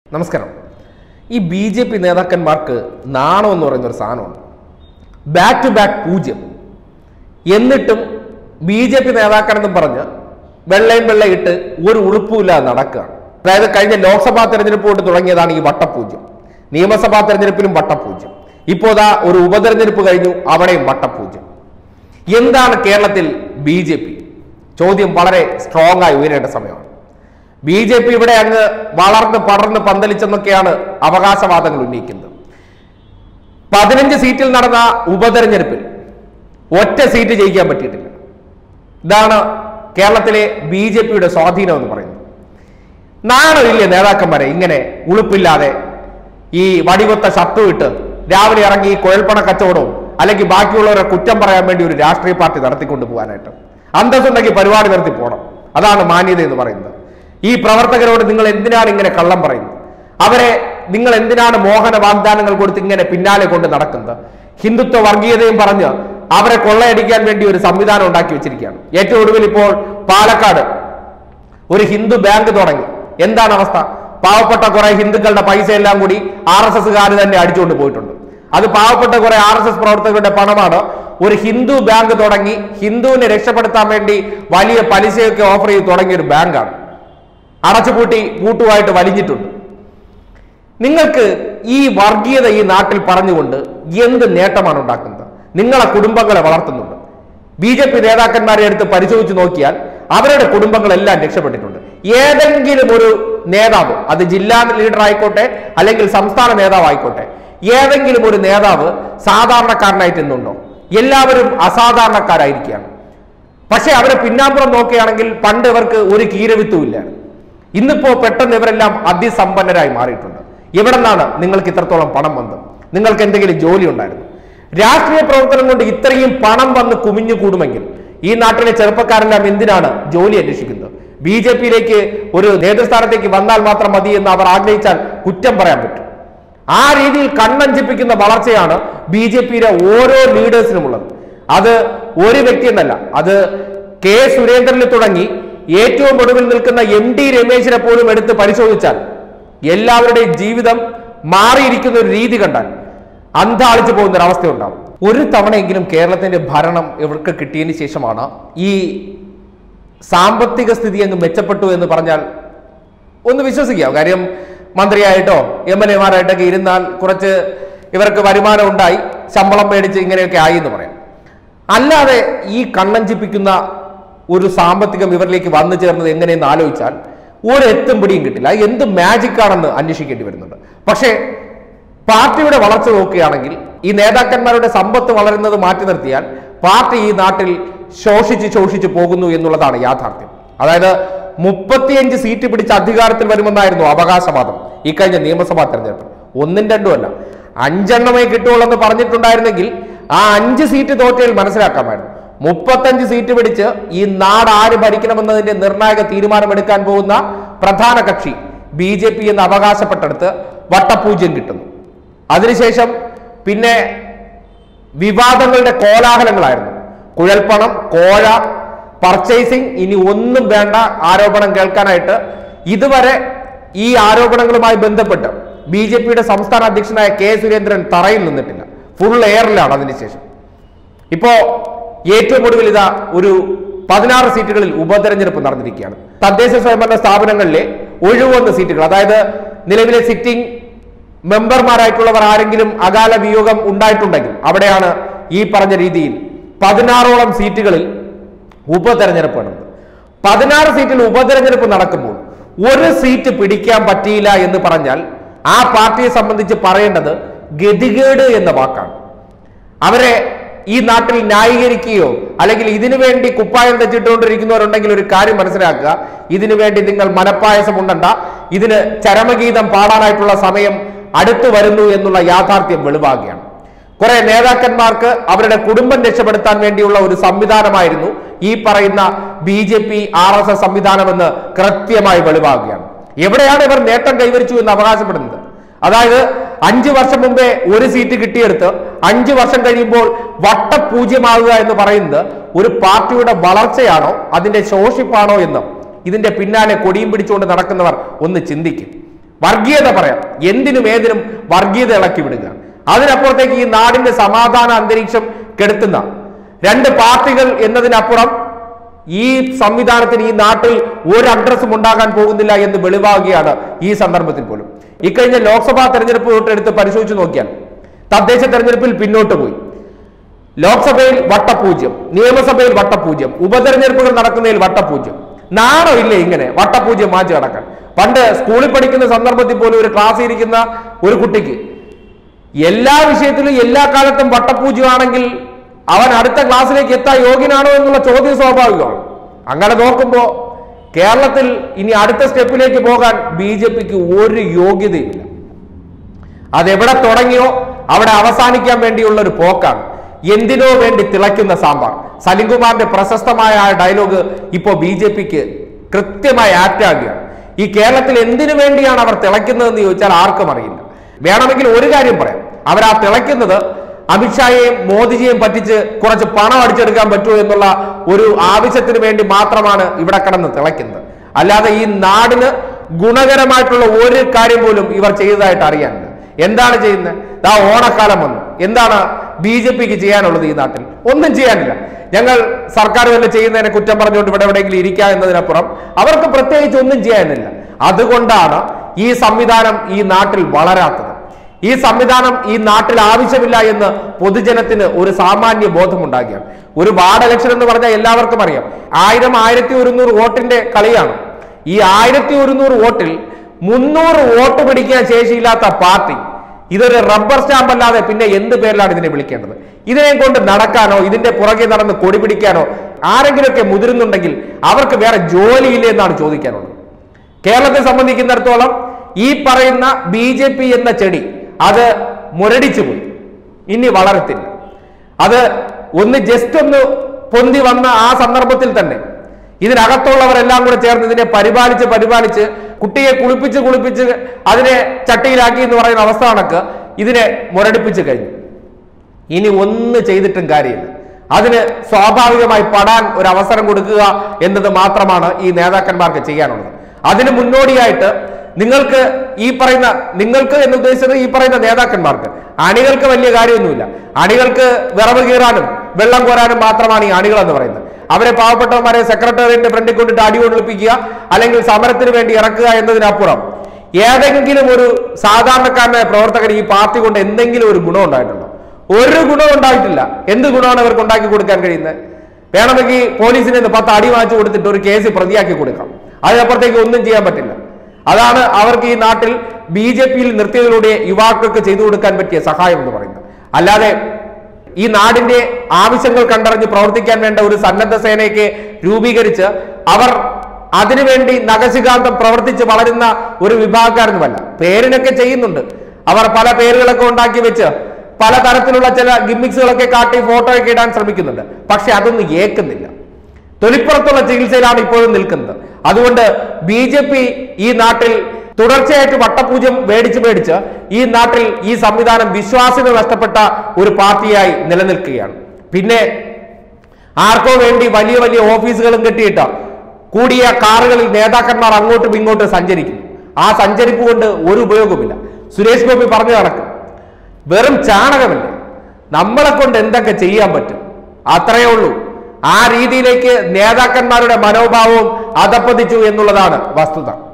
നമസ്കാരം ഈ B J P നേതാക്കന്മാർക്ക് നാണം എന്ന് പറയുന്ന ഒരു സാധനമുണ്ട് ബാക്ക് ടു ബാക്ക് പൂജ്യം എന്നിട്ടും ബി ജെ പി നേതാക്കണെന്നും പറഞ്ഞ് വെള്ളയും വെള്ളയിട്ട് ഒരു ഉളുപ്പുമില്ലാതെ നടക്കുകയാണ് അതായത് കഴിഞ്ഞ ലോക്സഭാ തെരഞ്ഞെടുപ്പ് കൊണ്ട് തുടങ്ങിയതാണ് ഈ വട്ടപൂജ്യം നിയമസഭാ തെരഞ്ഞെടുപ്പിലും വട്ടപൂജ്യം ഇപ്പോൾ ദാ ഒരു ഉപതെരഞ്ഞെടുപ്പ് കഴിഞ്ഞു അവിടെയും വട്ടപൂജ്യം എന്താണ് കേരളത്തിൽ ബി ജെ പി ചോദ്യം വളരെ സ്ട്രോങ് ആയി ഉയരേണ്ട സമയമാണ് ബി ജെ പി ഇവിടെ അങ്ങ് വളർന്ന് പടർന്ന് പന്തലിച്ചെന്നൊക്കെയാണ് അവകാശവാദങ്ങൾ ഉന്നയിക്കുന്നത് പതിനഞ്ച് സീറ്റിൽ നടന്ന ഉപതെരഞ്ഞെടുപ്പിൽ ഒറ്റ സീറ്റ് ജയിക്കാൻ പറ്റിയിട്ടില്ല ഇതാണ് കേരളത്തിലെ ബി ജെ പിയുടെ സ്വാധീനം എന്ന് പറയുന്നത് നാണമില്ലേ നേതാക്കന്മാരെ ഇങ്ങനെ ഉളുപ്പില്ലാതെ ഈ വടികൊത്ത ഷർട്ടും ഇട്ട് രാവിലെ ഇറങ്ങി ഈ കുഴൽപ്പണ കച്ചവടവും അല്ലെങ്കിൽ ബാക്കിയുള്ളവരെ കുറ്റം പറയാൻ വേണ്ടി ഒരു രാഷ്ട്രീയ പാർട്ടി നടത്തിക്കൊണ്ട് പോകാനായിട്ട് അന്തസ്സുണ്ടെങ്കിൽ പരിപാടി നടത്തി പോകണം അതാണ് മാന്യത എന്ന് പറയുന്നത് ഈ പ്രവർത്തകരോട് നിങ്ങൾ എന്തിനാണ് ഇങ്ങനെ കള്ളം പറയുന്നത് അവരെ നിങ്ങൾ എന്തിനാണ് മോഹന വാഗ്ദാനങ്ങൾ കൊടുത്ത് ഇങ്ങനെ പിന്നാലെ കൊണ്ട് നടക്കുന്നത് ഹിന്ദുത്വ വർഗീയതയും പറഞ്ഞ് അവരെ കൊള്ളയടിക്കാൻ വേണ്ടി ഒരു സംവിധാനം ഉണ്ടാക്കി വെച്ചിരിക്കുകയാണ് ഏറ്റവും ഒടുവിൽ ഇപ്പോൾ പാലക്കാട് ഒരു ഹിന്ദു ബാങ്ക് തുടങ്ങി എന്താണ് അവസ്ഥ പാവപ്പെട്ട കുറെ ഹിന്ദുക്കളുടെ പൈസ എല്ലാം കൂടി ആർ എസ് എസ്സുകാർ തന്നെ അടിച്ചുകൊണ്ട് പോയിട്ടുണ്ട് അത് പാവപ്പെട്ട കുറെ ആർ എസ് എസ് പ്രവർത്തകരുടെ പണമാണ് ഒരു ഹിന്ദു ബാങ്ക് തുടങ്ങി ഹിന്ദുവിനെ രക്ഷപ്പെടുത്താൻ വേണ്ടി വലിയ പലിശയൊക്കെ ഓഫർ ചെയ്ത് തുടങ്ങിയ ഒരു ബാങ്കാണ് അടച്ചുപൂട്ടി പൂട്ടുമായിട്ട് വലിഞ്ഞിട്ടുണ്ട് നിങ്ങൾക്ക് ഈ വർഗീയത ഈ നാട്ടിൽ പറഞ്ഞുകൊണ്ട് എന്ത് നേട്ടമാണ് ഉണ്ടാക്കുന്നത് നിങ്ങളെ കുടുംബങ്ങളെ വളർത്തുന്നുണ്ട് ബി ജെ പി നേതാക്കന്മാരെ എടുത്ത് പരിശോധിച്ച് നോക്കിയാൽ അവരുടെ കുടുംബങ്ങളെല്ലാം രക്ഷപ്പെട്ടിട്ടുണ്ട് ഏതെങ്കിലും ഒരു നേതാവ് അത് ജില്ലാ ലീഡർ ആയിക്കോട്ടെ അല്ലെങ്കിൽ സംസ്ഥാന നേതാവ് ആയിക്കോട്ടെ ഏതെങ്കിലും ഒരു നേതാവ് സാധാരണക്കാരനായിട്ട് ഇന്നുണ്ടോ എല്ലാവരും അസാധാരണക്കാരായിരിക്കുകയാണ് പക്ഷെ അവരെ പിന്നാമ്പുറം നോക്കുകയാണെങ്കിൽ പണ്ട് ഇവർക്ക് ഒരു കീരവിത്തും ഇല്ല ഇന്നിപ്പോ പെട്ടെന്ന് ഇവരെല്ലാം അതിസമ്പന്നരായി മാറിയിട്ടുണ്ട് എവിടെ നിന്നാണ് നിങ്ങൾക്ക് ഇത്രത്തോളം പണം വന്നത് നിങ്ങൾക്ക് എന്തെങ്കിലും ജോലി ഉണ്ടായിരുന്നു രാഷ്ട്രീയ പ്രവർത്തനം കൊണ്ട് ഇത്രയും പണം വന്ന് കുമിഞ്ഞു കൂടുമെങ്കിൽ ഈ നാട്ടിലെ ചെറുപ്പക്കാരെല്ലാം എന്തിനാണ് ജോലി അന്വേഷിക്കുന്നത് ബി ജെ പിയിലേക്ക് ഒരു നേതൃസ്ഥാനത്തേക്ക് വന്നാൽ മാത്രം മതി എന്ന് അവർ ആഗ്രഹിച്ചാൽ കുറ്റം പറയാൻ പറ്റും ആ രീതിയിൽ കണ്ണഞ്ചിപ്പിക്കുന്ന വളർച്ചയാണ് ബി ജെ പിയിലെ ഓരോ ലീഡേഴ്സിനും ഉള്ളത് അത് ഒരു വ്യക്തി എന്നല്ല അത് കെ സുരേന്ദ്രനിൽ തുടങ്ങി ഏറ്റവും ഒടുവിൽ നിൽക്കുന്ന എം ഡി രമേശിനെ പോലും എടുത്ത് പരിശോധിച്ചാൽ എല്ലാവരുടെയും ജീവിതം മാറിയിരിക്കുന്ന ഒരു രീതി കണ്ടാൽ അന്താളിച്ചു പോകുന്ന ഒരു അവസ്ഥ ഉണ്ടാവും ഒരു തവണയെങ്കിലും കേരളത്തിന്റെ ഭരണം ഇവർക്ക് കിട്ടിയതിന് ശേഷമാണ് ഈ സാമ്പത്തിക സ്ഥിതി അങ്ങ് മെച്ചപ്പെട്ടു എന്ന് പറഞ്ഞാൽ ഒന്ന് വിശ്വസിക്കാം കാര്യം മന്ത്രിയായിട്ടോ എം എൽ എമാരായിട്ടൊക്കെ ഇരുന്നാൽ കുറച്ച് ഇവർക്ക് വരുമാനം ഉണ്ടായി ശമ്പളം മേടിച്ച് ഇങ്ങനെയൊക്കെ ആയി എന്ന് പറയാം അല്ലാതെ ഈ കണ്ണഞ്ചിപ്പിക്കുന്ന ഒരു സാമ്പത്തികം ഇവരിലേക്ക് വന്നു ചേർന്നത് എങ്ങനെയെന്ന് ആലോചിച്ചാൽ ഒരു എത്തും പിടിയും കിട്ടില്ല അത് എന്ത് മാജിക് ആണെന്ന് അന്വേഷിക്കേണ്ടി വരുന്നുണ്ട് പക്ഷേ പാർട്ടിയുടെ വളർച്ച നോക്കുകയാണെങ്കിൽ ഈ നേതാക്കന്മാരുടെ സമ്പത്ത് വളരുന്നത് മാറ്റി നിർത്തിയാൽ പാർട്ടി ഈ നാട്ടിൽ ശോഷിച്ച് ശോഷിച്ച് പോകുന്നു എന്നുള്ളതാണ് യാഥാർത്ഥ്യം അതായത് മുപ്പത്തിയഞ്ച് സീറ്റ് പിടിച്ച് അധികാരത്തിൽ വരുമെന്നായിരുന്നു അവകാശവാദം ഈ കഴിഞ്ഞ നിയമസഭാ തെരഞ്ഞെടുപ്പ് ഒന്നും രണ്ടും അല്ല അഞ്ചെണ്ണമേ കിട്ടുള്ളൂ എന്ന് പറഞ്ഞിട്ടുണ്ടായിരുന്നെങ്കിൽ ആ അഞ്ച് സീറ്റ് തോറ്റയിൽ മനസ്സിലാക്കാമായിരുന്നു മുപ്പത്തഞ്ച് സീറ്റ് പിടിച്ച് ഈ നാട് ആര് ഭരിക്കണമെന്നതിന്റെ നിർണായക തീരുമാനമെടുക്കാൻ പോകുന്ന പ്രധാന കക്ഷി ബി ജെ പി എന്ന് അവകാശപ്പെട്ടെടുത്ത് വട്ടപൂജ്യം കിട്ടുന്നു അതിനുശേഷം പിന്നെ വിവാദങ്ങളുടെ കോലാഹലങ്ങളായിരുന്നു കുഴൽപ്പണം കോഴ പർച്ചേസിംഗ് ഇനി ഒന്നും വേണ്ട ആരോപണം കേൾക്കാനായിട്ട് ഇതുവരെ ഈ ആരോപണങ്ങളുമായി ബന്ധപ്പെട്ട് ബി ജെ പിയുടെ സംസ്ഥാന അധ്യക്ഷനായ കെ സുരേന്ദ്രൻ തറയിൽ നിന്നിട്ടില്ല ഫുൾ എയറിലാണ് അതിനുശേഷം ഇപ്പോ ഏറ്റവും ഒടുവിൽ ഇതാ ഒരു പതിനാറ് സീറ്റുകളിൽ ഉപതെരഞ്ഞെടുപ്പ് നടന്നിരിക്കുകയാണ് തദ്ദേശ സ്വയംഭരണ സ്ഥാപനങ്ങളിലെ ഒഴിവൊന്ന സീറ്റുകൾ അതായത് നിലവിലെ സിറ്റിംഗ് മെമ്പർമാരായിട്ടുള്ളവർ ആരെങ്കിലും അകാല വിയോഗം ഉണ്ടായിട്ടുണ്ടെങ്കിൽ അവിടെയാണ് ഈ പറഞ്ഞ രീതിയിൽ പതിനാറോളം സീറ്റുകളിൽ ഉപതെരഞ്ഞെടുപ്പ് നടന്നത് പതിനാറ് സീറ്റിൽ ഉപതെരഞ്ഞെടുപ്പ് നടക്കുമ്പോൾ ഒരു സീറ്റ് പിടിക്കാൻ പറ്റിയില്ല എന്ന് പറഞ്ഞാൽ ആ പാർട്ടിയെ സംബന്ധിച്ച് പറയേണ്ടത് ഗതികേട് എന്ന വാക്കാണ് അവരെ ഈ നാട്ടിൽ ന്യായീകരിക്കുകയോ അല്ലെങ്കിൽ ഇതിനു വേണ്ടി കുപ്പായം തെച്ചിട്ടുകൊണ്ടിരിക്കുന്നവരുണ്ടെങ്കിൽ ഒരു കാര്യം മനസ്സിലാക്കുക ഇതിനു വേണ്ടി നിങ്ങൾ മനപ്പായസം ഉണ്ടണ്ട ഇതിന് ചരമഗീതം പാടാനായിട്ടുള്ള സമയം അടുത്തു വരുന്നു എന്നുള്ള യാഥാർത്ഥ്യം വെളിവാകുകയാണ് കുറെ നേതാക്കന്മാർക്ക് അവരുടെ കുടുംബം രക്ഷപ്പെടുത്താൻ വേണ്ടിയുള്ള ഒരു സംവിധാനമായിരുന്നു ഈ പറയുന്ന B J P R S S സംവിധാനമെന്ന് കൃത്യമായി വെളിവാകുകയാണ് എവിടെയാണ് ഇവർ നേട്ടം കൈവരിച്ചു എന്ന് അവകാശപ്പെടുന്നത് അതായത് അഞ്ചു വർഷം മുമ്പേ ഒരു സീറ്റ് കിട്ടിയെടുത്ത് അഞ്ചു വർഷം കഴിയുമ്പോൾ വട്ടപൂജ്യമാകുക എന്ന് പറയുന്നത് ഒരു പാർട്ടിയുടെ വളർച്ചയാണോ അതിന്റെ ശോഷിപ്പാണോ എന്ന് ഇതിന്റെ പിന്നാലെ കൊടിയും പിടിച്ചുകൊണ്ട് നടക്കുന്നവർ ഒന്ന് ചിന്തിക്കും വർഗീയത പറയാം എന്തിനും ഏതിനും വർഗീയത ഇളക്കി വിടുക അതിനപ്പുറത്തേക്ക് ഈ നാടിന്റെ സമാധാന അന്തരീക്ഷം കെടുത്തുന്ന രണ്ട് പാർട്ടികൾ എന്നതിനപ്പുറം ഈ സംവിധാനത്തിന് ഈ നാട്ടിൽ ഒരു അഡ്രസ്സും ഉണ്ടാകാൻ പോകുന്നില്ല എന്ന് വെളിവാകുകയാണ് ഈ സന്ദർഭത്തിൽ പോലും ഇക്കഴിഞ്ഞ ലോക്സഭാ തെരഞ്ഞെടുപ്പ് തൊട്ടെടുത്ത് പരിശോധിച്ച് നോക്കിയാൽ തദ്ദേശ തെരഞ്ഞെടുപ്പിൽ പിന്നോട്ട് പോയി ലോക്സഭയിൽ വട്ടപൂജ്യം നിയമസഭയിൽ വട്ടപൂജ്യം ഉപതെരഞ്ഞെടുപ്പുകൾ നടക്കുന്നതിൽ വട്ടപൂജ്യം നാണോ ഇല്ലേ ഇങ്ങനെ വട്ടപൂജ്യം മാറ്റി നടക്കാൻ പണ്ട് സ്കൂളിൽ പഠിക്കുന്ന സന്ദർഭത്തിൽ പോലും ഒരു ക്ലാസ്സിൽ ഇരിക്കുന്ന ഒരു കുട്ടിക്ക് എല്ലാ വിഷയത്തിലും എല്ലാ കാലത്തും വട്ടപൂജ്യമാണെങ്കിൽ അവൻ അടുത്ത ക്ലാസ്സിലേക്ക് എത്താൻ യോഗ്യനാണോ എന്നുള്ള ചോദ്യം സ്വാഭാവികമാണ് അങ്ങനെ നോക്കുമ്പോൾ കേരളത്തിൽ ഇനി അടുത്ത സ്റ്റെപ്പിലേക്ക് പോകാൻ ബി ജെ പിക്ക് ഒരു യോഗ്യതയുമില്ല അതെവിടെ തുടങ്ങിയോ അവിടെ അവസാനിക്കാൻ വേണ്ടിയുള്ള ഒരു പോക്കാണ് എന്തിനോ വേണ്ടി തിളയ്ക്കുന്ന സാമ്പാർ സലിംകുമാറിന്റെ പ്രശസ്തമായ ആ ഡയലോഗ് ഇപ്പോൾ ബി ജെ പിക്ക് കൃത്യമായി ആപ്റ്റാകുകയാണ് ഈ കേരളത്തിൽ എന്തിനു വേണ്ടിയാണ് അവർ തിളയ്ക്കുന്നതെന്ന് ചോദിച്ചാൽ ആർക്കും അറിയില്ല വേണമെങ്കിൽ ഒരു കാര്യം പറയാം അവർ ആ തിളയ്ക്കുന്നത് അമിത്ഷായെയും മോദിജിയെയും പറ്റിച്ച് കുറച്ച് പണം അടിച്ചെടുക്കാൻ പറ്റുമോ എന്നുള്ള ഒരു ആവശ്യത്തിന് വേണ്ടി മാത്രമാണ് ഇവിടെ കിടന്ന് തിളയ്ക്കുന്നത് അല്ലാതെ ഈ നാടിന് ഗുണകരമായിട്ടുള്ള ഒരു കാര്യം പോലും ഇവർ ചെയ്തതായിട്ട് അറിയാനില്ല എന്താണ് ചെയ്യുന്നത് ദാ ഓണക്കാലം വന്നു എന്താണ് ബി ജെ പിക്ക് ചെയ്യാനുള്ളത് ഈ നാട്ടിൽ ഒന്നും ചെയ്യാനില്ല ഞങ്ങൾ സർക്കാർ തന്നെ ചെയ്യുന്നതിനെ കുറ്റം പറഞ്ഞുകൊണ്ട് ഇവിടെ എവിടെയെങ്കിലും ഇരിക്കുക എന്നതിനപ്പുറം അവർക്ക് പ്രത്യേകിച്ച് ഒന്നും ചെയ്യാനില്ല അതുകൊണ്ടാണ് ഈ സംവിധാനം ഈ നാട്ടിൽ വളരാത്തത് ഈ സംവിധാനം ഈ നാട്ടിൽ ആവശ്യമില്ല എന്ന് പൊതുജനത്തിന് ഒരു സാമാന്യ ബോധമുണ്ടാക്കിയാണ് ഒരു വാർഡ് ഇലക്ഷൻ എന്ന് പറഞ്ഞാൽ എല്ലാവർക്കും അറിയാം ആയിരം ആയിരത്തി ഒരുന്നൂറ് വോട്ടിന്റെ കളിയാണ് ഈ ആയിരത്തി ഒരുന്നൂറ് വോട്ടിൽ മുന്നൂറ് വോട്ട് പിടിക്കാൻ ശേഷിയില്ലാത്ത പാർട്ടി ഇതൊരു റബ്ബർ സ്റ്റാമ്പ് അല്ലാതെ പിന്നെ എന്ത് പേരിലാണ് ഇതിനെ വിളിക്കേണ്ടത് ഇതിനെ കൊണ്ട് നടക്കാനോ ഇതിന്റെ പുറകെ നടന്ന് കൊടി പിടിക്കാനോ ആരെങ്കിലുമൊക്കെ മുതിരുന്നുണ്ടെങ്കിൽ അവർക്ക് വേറെ ജോലിയില്ലേ എന്നാണ് ചോദിക്കാനുള്ളത് കേരളത്തെ സംബന്ധിക്കുന്നിടത്തോളം ഈ പറയുന്ന ബി ജെ പി എന്ന ചെടി അത് മുരടിച്ചു പോയി ഇനി വളരത്തില്ല അത് ഒന്ന് ജസ്റ്റ് ഒന്ന് പൊന്തി വന്ന ആ സന്ദർഭത്തിൽ തന്നെ ഇതിനകത്തുള്ളവരെല്ലാം കൂടെ ചേർന്ന് ഇതിനെ പരിപാലിച്ച് പരിപാലിച്ച് കുട്ടിയെ കുളിപ്പിച്ച് കുളിപ്പിച്ച് അതിനെ ചട്ടിയിലാക്കി എന്ന് പറയുന്ന അവസ്ഥ കണക്ക് ഇതിനെ മുരടിപ്പിച്ച് കഴിഞ്ഞു ഇനി ഒന്ന് ചെയ്തിട്ടും കാര്യമില്ല അതിന് സ്വാഭാവികമായി പടാൻ ഒരു അവസരം കൊടുക്കുക എന്നത് മാത്രമാണ് ഈ നേതാക്കന്മാർക്ക് ചെയ്യാനുള്ളത് അതിന് മുന്നോടിയായിട്ട് നിങ്ങൾക്ക് ഈ പറയുന്ന നിങ്ങൾക്ക് എന്ന് ഉദ്ദേശിച്ചത് ഈ പറയുന്ന നേതാക്കന്മാർക്ക് അണികൾക്ക് വലിയ കാര്യമൊന്നുമില്ല അണികൾക്ക് വിറവ് കീറാനും വെള്ളം കോരാനും മാത്രമാണ് ഈ അണികൾ എന്ന് പറയുന്നത് അവരെ പാവപ്പെട്ടവന്മാരെ സെക്രട്ടേറിയറ്റിന്റെ ഫ്രണ്ടിൽ കൊണ്ടിട്ട് അടി കൊണ്ടിപ്പിക്കുക അല്ലെങ്കിൽ സമരത്തിന് വേണ്ടി ഇറക്കുക എന്നതിനപ്പുറം ഏതെങ്കിലും ഒരു സാധാരണക്കാരനായ പ്രവർത്തകർ ഈ പാർട്ടി കൊണ്ട് എന്തെങ്കിലും ഒരു ഗുണം ഉണ്ടായിട്ടുണ്ടോ ഒരു ഗുണവും ഉണ്ടായിട്ടില്ല എന്ത് ഗുണമാണ് ഇവർക്ക് ഉണ്ടാക്കി കൊടുക്കാൻ കഴിയുന്നത് വേണമെങ്കിൽ പോലീസിന് ഇന്ന് പത്ത് അടി വാങ്ങിച്ചു കൊടുത്തിട്ട് ഒരു കേസ് പ്രതിയാക്കി കൊടുക്കാം അതിനപ്പുറത്തേക്ക് ഒന്നും ചെയ്യാൻ പറ്റില്ല അതാണ് അവർക്ക് ഈ നാട്ടിൽ ബി ജെ പിയിൽ നിർത്തിയതിലൂടെ യുവാക്കൾക്ക് ചെയ്തു കൊടുക്കാൻ പറ്റിയ സഹായം എന്ന് പറയുന്നത് അല്ലാതെ ഈ നാടിന്റെ ആവശ്യങ്ങൾ കണ്ടറിഞ്ഞ് പ്രവർത്തിക്കാൻ വേണ്ട ഒരു സന്നദ്ധ സേനയൊക്കെ രൂപീകരിച്ച് അവർ അതിനുവേണ്ടി നഖശികാന്തം പ്രവർത്തിച്ച് വളരുന്ന ഒരു വിഭാഗക്കാരനുമല്ല പേരിനൊക്കെ ചെയ്യുന്നുണ്ട് അവർ പല പേരുകളൊക്കെ ഉണ്ടാക്കി വെച്ച് പല തരത്തിലുള്ള ചില ഗിമ്മിക്സുകളൊക്കെ കാട്ടി ഫോട്ടോ ഒക്കെ ഇടാൻ ശ്രമിക്കുന്നുണ്ട് പക്ഷെ അതൊന്നും ഏക്കുന്നില്ല തൊലിപ്പുറത്തുള്ള ചികിത്സയിലാണ് ഇപ്പോഴും നിൽക്കുന്നത് അതുകൊണ്ട് ബി ജെ പി ഈ നാട്ടിൽ തുടർച്ചയായിട്ട് വട്ടപൂജ്യം മേടിച്ച് മേടിച്ച് ഈ നാട്ടിൽ ഈ സംവിധാനം വിശ്വാസ്യത നഷ്ടപ്പെട്ട ഒരു പാർട്ടിയായി നിലനിൽക്കുകയാണ് പിന്നെ ആർക്കോ വേണ്ടി വലിയ വലിയ ഓഫീസുകളും കെട്ടിയിട്ട് കൂടിയ കാറുകളിൽ നേതാക്കന്മാർ അങ്ങോട്ടും ഇങ്ങോട്ടും സഞ്ചരിക്കും ആ സഞ്ചരിപ്പ് കൊണ്ട് ഒരു ഉപയോഗവുമില്ല സുരേഷ് ഗോപി പറഞ്ഞു നടക്കും വെറും ചാണകമല്ലേ നമ്മളെ കൊണ്ട് എന്തൊക്കെ ചെയ്യാൻ പറ്റും അത്രയേ ഉള്ളൂ ആ രീതിയിലേക്ക് നേതാക്കന്മാരുടെ മനോഭാവവും അധപ്പതിച്ചു എന്നുള്ളതാണ് വസ്തുത